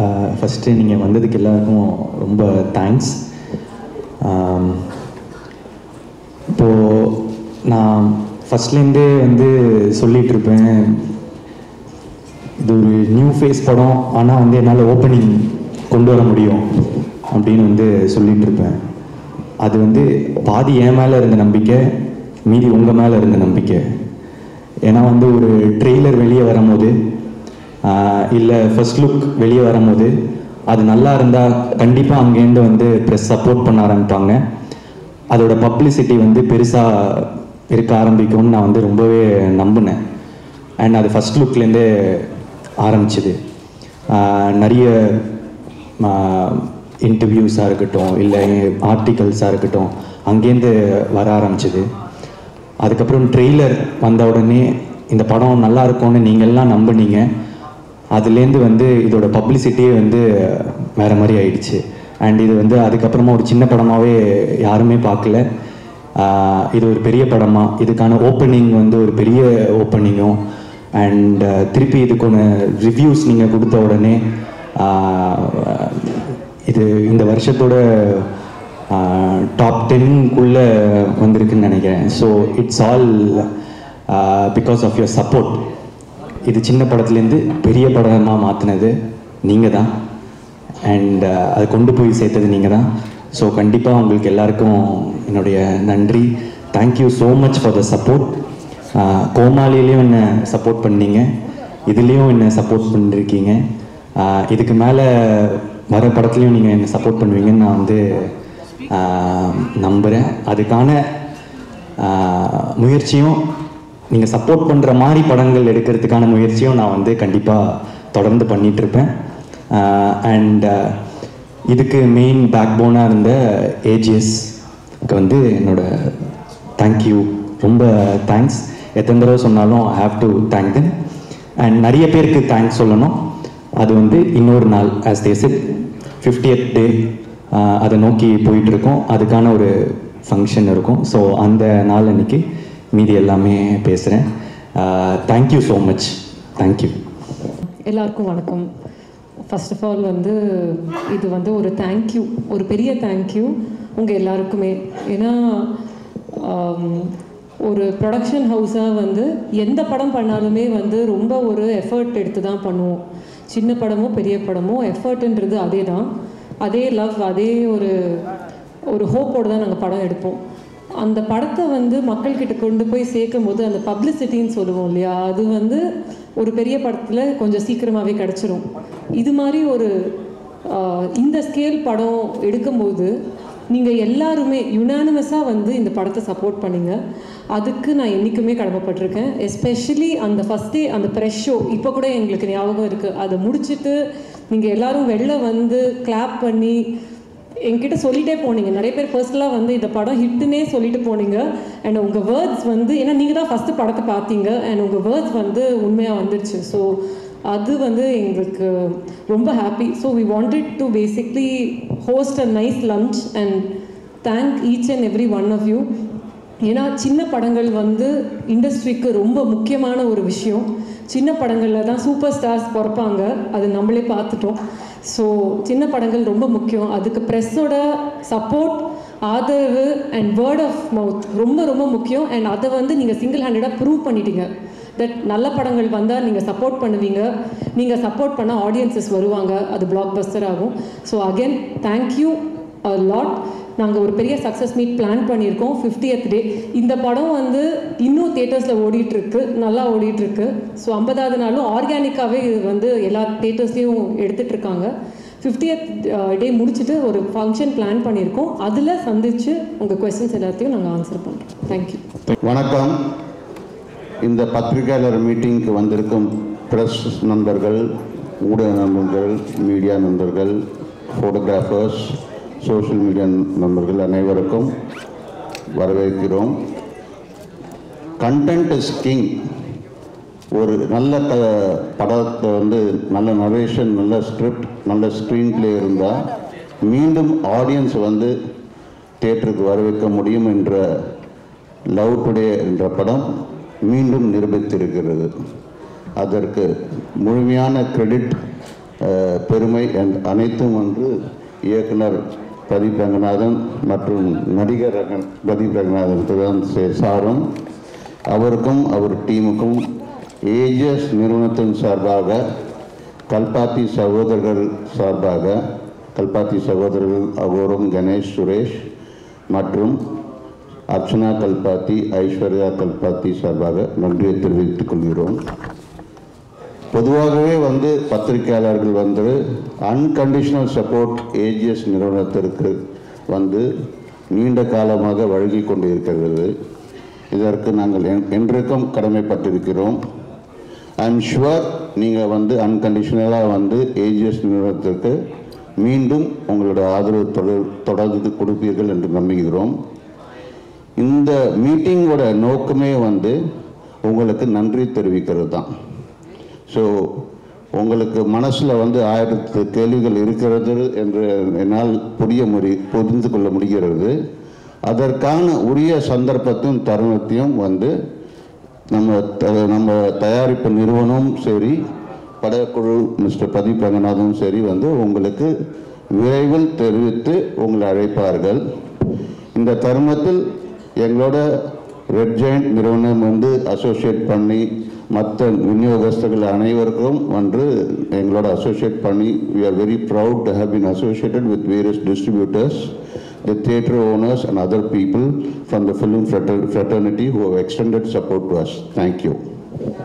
first நீங்கள் வந்ததுக்கு எல்லாருக்கும் ரொம்ப தேங்க்ஸ் இப்போது நான் ஃபஸ்ட்லேருந்தே வந்து சொல்லிட்டு இருப்பேன் இது ஒரு நியூ ஃபேஸ் படம் ஆனால் வந்து என்னால் ஓப்பனிங் கொண்டு வர முடியும் அப்படின்னு வந்து சொல்லிட்டு இருப்பேன் அது வந்து பாதி என் மேலே இருந்த நம்பிக்கை மீதி உங்கள் மேலே இருந்த நம்பிக்கை ஏன்னா வந்து ஒரு ட்ரெய்லர் வெளியே வரும்போது இல்லை ஃபர்ஸ்ட் லுக் வெளியே வரும்போது அது நல்லா இருந்தால் கண்டிப்பாக அங்கேருந்து வந்து ப்ரெஸ் சப்போர்ட் பண்ண ஆரம்பிப்பாங்க அதோட பப்ளிசிட்டி வந்து பெருசாக இருக்க ஆரம்பிக்கும்னு நான் வந்து ரொம்பவே நம்பினேன் அண்ட் அது ஃபஸ்ட் லுக்லேருந்தே ஆரம்பிச்சுது ஆஹ் நிறைய இன்டர்வியூஸாக இருக்கட்டும் இல்லை ஆர்டிகல்ஸாக இருக்கட்டும் அங்கேருந்து வர ஆரம்பிச்சுது அதுக்கப்புறம் ட்ரெய்லர் வந்த உடனே இந்த படம் நல்லா இருக்கும்னு நீங்கள்லாம் நம்புனீங்க அதுலேருந்து வந்து இதோட பப்ளிசிட்டியே வந்து வேறு மாதிரி ஆயிடுச்சு அண்ட் இது வந்து அதுக்கப்புறமா ஒரு சின்ன படமாகவே யாருமே பார்க்கல ஆஹ் இது ஒரு பெரிய படமாக இதுக்கான ஓப்பனிங் வந்து ஒரு பெரிய ஓப்பனிங்கும் அண்ட் திருப்பி இதுக்கான ரிவ்யூஸ் நீங்கள் கொடுத்த உடனே ஆஹ் இது இந்த வருஷத்தோட டாப் டென்குள்ளே வந்திருக்குன்னு நினைக்கிறேன் so it's all because of your support இது சின்ன படத்துலேருந்து பெரிய படமாக மாற்றினது நீங்கள் தான் அண்ட் அதை கொண்டு போய் சேர்த்தது நீங்கள் தான் ஸோ கண்டிப்பாக உங்களுக்கு எல்லாருக்கும் என்னுடைய நன்றி thank you so much for the support கோமாளிலையும் என்னை சப்போர்ட் பண்ணீங்க இதுலேயும் என்னை சப்போர்ட் பண்ணிருக்கீங்க ஆஹ் இதுக்கு மேலே வர படத்துலையும் நீங்கள் என்னை சப்போர்ட் பண்ணுவீங்கன்னு நான் வந்து ஆஹ் நம்புகிறேன் அதுக்கான ஆஹ் முயற்சியும் நீங்கள் சப்போர்ட் பண்ணுற மாதிரி படங்கள் எடுக்கிறதுக்கான முயற்சியும் நான் வந்து கண்டிப்பாக தொடர்ந்து பண்ணிட்டு இருப்பேன் அண்ட் இதுக்கு மெயின் பேக் போனாக இருந்த ஏஜிஎஸ்க்கு வந்து என்னோட தேங்க்யூ ரொம்ப தேங்க்ஸ் எத்தனை தடவை சொன்னாலும் I have to thank them and நிறைய பேருக்கு தேங்க்ஸ் சொல்லணும் அது வந்து இன்னொரு நாள் ஆஸ் தேசிட் ஃபிஃப்டியத் டே அதை நோக்கி போயிட்டுருக்கோம் அதுக்கான ஒரு ஃபங்க்ஷன் இருக்கும் ஸோ அந்த நாள் அன்னைக்கு மீதி எல்லாமே பேசுகிறேன் தேங்க்யூ ஸோ மச் தேங்க்யூ எல்லாருக்கும் வணக்கம் ஃபர்ஸ்ட் ஆஃப் ஆல் வந்து இது வந்து ஒரு தேங்க்யூ ஒரு பெரிய தேங்க்யூ உங்கள் எல்லாருக்குமே ஏன்னா ஆம், ஒரு ப்ரொடக்ஷன் ஹவுஸாக வந்து எந்த படம் பண்ணாலுமே வந்து ரொம்ப ஒரு எஃபர்ட் எடுத்து தான் பண்ணுவோம் சின்ன படமோ பெரிய படமோ எஃபர்ட்ன்றது அதே தான் அதே லவ் அதே ஒரு ஒரு ஹோப்போடு தான் நாங்கள் படம் எடுப்போம் அந்த படத்தை வந்து மக்கள்கிட்ட கொண்டு போய் சேர்க்கும் போது அந்த பப்ளிசிட்டின்னு சொல்லுவோம் இல்லையா அது வந்து ஒரு பெரிய படத்தில் கொஞ்சம் சீக்கிரமாகவே கிடச்சிரும் இது மாதிரி ஒரு ஆஹ், இந்த ஸ்கேல் படம் எடுக்கும்போது நீங்கள் எல்லாருமே யுனானிமஸாக வந்து இந்த படத்தை சப்போர்ட் பண்ணீங்க அதுக்கு நான் என்றைக்குமே கடமைப்பட்டிருக்கேன் எஸ்பெஷலி அந்த ஃபஸ்ட் டே அந்த ப்ரெஷ் ஷோ இப்போ கூட எங்களுக்கு ஞாபகம் இருக்குது அதை முடிச்சுட்டு நீங்கள் எல்லாரும் வெளில வந்து கிளாப் பண்ணி என்கிட்ட சொல்லிட்டே போனீங்க நிறைய பேர் பர்சனலாக வந்து இந்த படம் ஹிட்டுனே சொல்லிட்டு போனீங்க அண்ட் உங்கள் வேர்ட்ஸ் வந்து ஏன்னா நீங்கள் தான் ஃபஸ்ட்டு படத்தை பார்த்தீங்க அண்ட் உங்கள் வேர்ட்ஸ் வந்து உண்மையாக வந்துருச்சு ஸோ அது வந்து எங்களுக்கு ரொம்ப happy so we wanted to basically host a nice lunch and thank each and every one of you ஏன்னா சின்ன படங்கள் வந்து இண்டஸ்ட்ரிக்கு ரொம்ப முக்கியமான ஒரு விஷயம் சின்ன படங்களில் தான் சூப்பர் ஸ்டார்ஸ் பிறப்பாங்க அது நம்மளே பார்த்துட்டோம் ஸோ சின்ன படங்கள் ரொம்ப முக்கியம் அதுக்கு ப்ரெஸ்ஸோட சப்போர்ட் ஆதரவு அண்ட் வேர்ட் ஆஃப் மவுத் ரொம்ப ரொம்ப முக்கியம் அண்ட் அதை வந்து நீங்கள் சிங்கிள் ஹேண்டடாக ப்ரூவ் பண்ணிட்டீங்க தட் நல்ல படங்கள் வந்தால் நீங்கள் சப்போர்ட் பண்ணுவீங்க நீங்கள் சப்போர்ட் பண்ண ஆடியன்சஸ் வருவாங்க அது பிளாக் பஸ்டர் ஆகும் ஸோ அகெயின் தேங்க்யூ லாட் நாங்கள் ஒரு பெரிய சக்ஸஸ் மீட் பிளான் பண்ணியிருக்கோம் 50th டே இந்த படம் வந்து இன்னும் தேட்டர்ஸில் ஓடிட்டுருக்கு நல்லா ஓடிட்டுருக்கு ஸோ ஐம்பதாவது நாளும் ஆர்கானிக்காகவே இது வந்து எல்லா தேட்டர்ஸ்லேயும் எடுத்துகிட்டு இருக்காங்க 50th டே முடிச்சுட்டு ஒரு ஃபங்க்ஷன் பிளான் பண்ணியிருக்கோம் அதில் சந்தித்து உங்கள் கொஸ்டின்ஸ் எல்லாத்தையும் நாங்கள் ஆன்சர் பண்ணுறோம் தேங்க்யூ வணக்கம் இந்த பத்திரிகையாளர் மீட்டிங்க்கு வந்திருக்கும் ப்ரெஸ் நண்பர்கள் ஊடக நண்பர்கள் மீடியா நண்பர்கள் ஃபோட்டோகிராஃபர்ஸ் சோஷியல் மீடியா நண்பர்கள் அனைவருக்கும் வரவேற்கிறோம் கண்டென்ட் இஸ் கிங் ஒரு நல்ல க படத்தை வந்து நல்ல நரேஷன் நல்ல ஸ்கிரிப்ட் நல்ல ஸ்க்ரீன் பிளே இருந்தால் மீண்டும் ஆடியன்ஸ் வந்து தியேட்டருக்கு வர வைக்க முடியும் என்ற லவ் டுடே என்ற படம் மீண்டும் நிரூபித்திருக்கிறது அதற்கு முழுமையான கிரெடிட் அஹ், பெருமை and அனைத்தும் வந்து இயக்குனர் பிரதீப் ரங்கநாதன் மற்றும் நடிகர் ரங்கன் பிரதீப் ரங்கநாதன் தான் சே- சாரும் அவருக்கும் அவர் டீமுக்கும் ஏஜஸ் நிறுவனத்தின் சார்பாக கல்பாத்தி சகோதரர்கள் சார்பாக கல்பாத்தி சகோதரர்கள் அகோரம் கணேஷ் சுரேஷ் மற்றும் அர்ச்சனா கல்பாத்தி ஐஸ்வர்யா கல்பாத்தி சார்பாக நன்றியை தெரிவித்துக் கொள்கிறோம் பொதுவாகவே வந்து பத்திரிகையாளர்கள் வந்து அன்கண்டிஷனல் சப்போர்ட் ஏஜிஎஸ் நிறுவனத்திற்கு வந்து நீண்ட காலமாக வழங்கி கொண்டு இருக்கிறது இதற்கு நாங்கள் என்- என்றைக்கும் கடமைப்பட்டிருக்கிறோம் ஐ எம் ஷுவர் நீங்கள் வந்து அன்கண்டிஷனலாக வந்து ஏஜிஎஸ் நிறுவனத்திற்கு மீண்டும் உங்களோட ஆதரவு தொடர் தொடர்ந்து கொடுப்பீர்கள் என்று நம்புகிறோம் இந்த மீட்டிங்கோட நோக்கமே வந்து உங்களுக்கு நன்றி தெரிவிக்கிறது தான் ஸோ உங்களுக்கு மனசில் வந்து ஆயிரத்து கேள்விகள் இருக்கிறது என்று என்னால் புரிய முடி புரிந்து கொள்ள முடிகிறது அதற்கான உரிய சந்தர்ப்பத்தையும் தருணத்தையும் வந்து நம்ம த- நம்ம தயாரிப்பு நிறுவனமும் சரி படக்குழு மிஸ்டர் பிரதீப் ரங்கநாதனும் சரி வந்து உங்களுக்கு விரைவில் தெரிவித்து உங்களை அழைப்பார்கள் இந்த தருணத்தில் எங்களோட ரெட் ஜெயிண்ட் நிறுவனம் வந்து அசோசியேட் பண்ணி மற்ற விநியோகஸ்தர்கள் அனைவருக்கும் வந்து எங்களோட அசோசியேட் பண்ணி we are very proud to have been associated with various distributors the theatre owners and other people from the film frater- fraternity who have extended support to us thank you